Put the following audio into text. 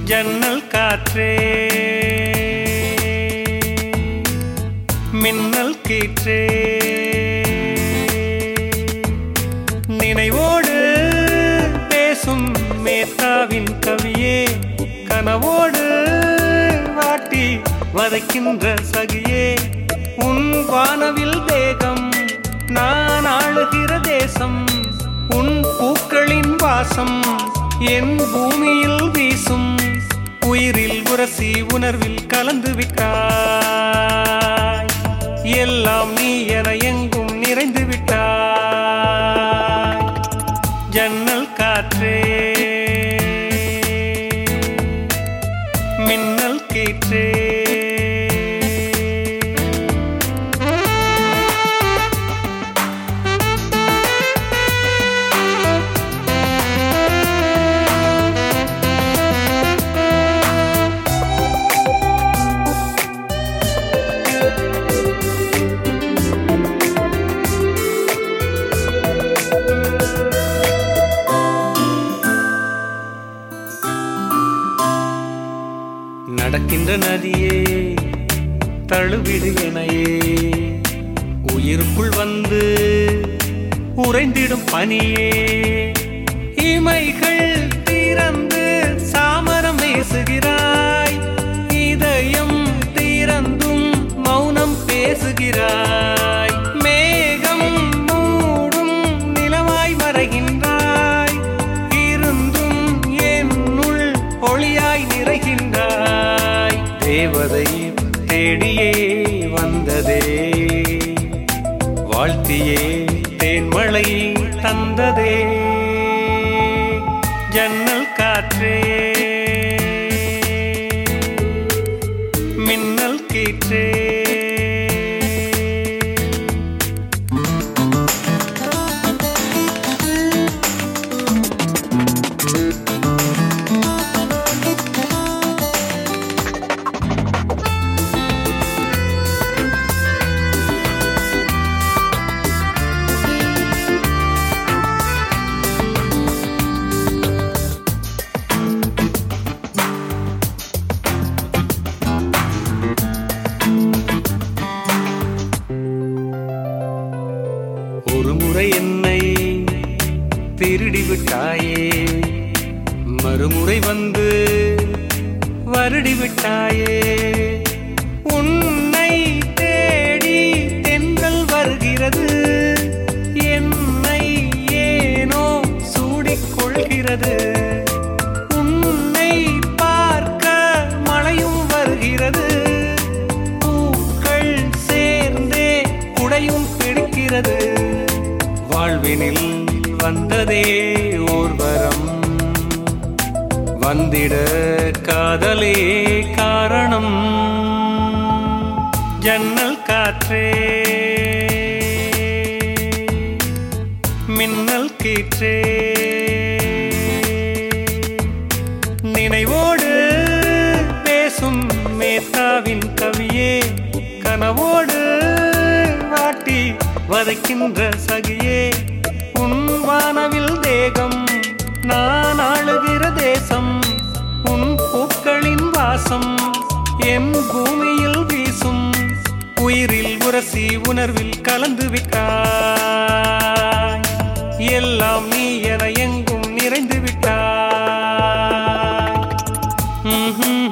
ஜன்னல் காற்றே மின்னல் கீற்றே நினைவோடு பேசும் மேத்தாவின் கவியே கனவோடு வாட்டி வதைக்கின்ற சகியே உன் வானவில் தேகம் நான் ஆளுகிற தேசம் உன் பூக்களின் வாசம் என் பூமியில் வீசும் உயிரில் உரசி உணர்வில் கலந்து விட்டாய் எல்லாம் நீ என எங்கும் நிறைந்து விட்டாய் ஜன்னல் காற்றே மின்னல் கீற்றே நடக்கின்ற நதியே தழுவிடு எனையே உயிருக்குள் வந்து உறைந்திடும் பனியே இமைகள் திறந்து சாமரம் பேசுகிறாய் இதயம் திறந்தும் மௌனம் பேசுகிறாய் மேகம் மூடும் நிலவாய் மறைகின்றாய் இருந்தும் என்னுள் ஒளியாய் நிறைகின்றாய் தேவதை தேடியே வந்ததே வாழ்த்தியே தேன்மழை தந்ததே ஜன்னல் காற்றே மின்னல் கீற்றே ஒரு முறை என்னை திருடி விட்டாயே மறுமுறை வந்து வருடி விட்டாயே உன்னை தேடி தென்றல் வருகிறது என்னை ஏனோ சூடிக்கொள்கிறது உன்னை பார்க்க மழையும் வருகிறது பூக்கள் சேர்ந்தே குடையும் பிடிக்கிறது வாழ்வினில் வந்ததே ஓர் வரம் வந்திட காதலே காரணம் ஜன்னல் காற்றே மின்னல் கீற்றே நினைவோடு பேசும் மேத்தாவின் கவியே கனவோடு வாட்டி வதைக்கின்ற சகியே உன் வானவில் தேகம் நான் ஆளுகிற தேசம் உன் பூக்களின் வாசம் என் பூமியில் வீசும் உயிரில் உரசி உணர்வில் கலந்து விட்டாய் எல்லாம் நீ என எங்கும் நிறைந்து விட்டாய் ம்ஹும்.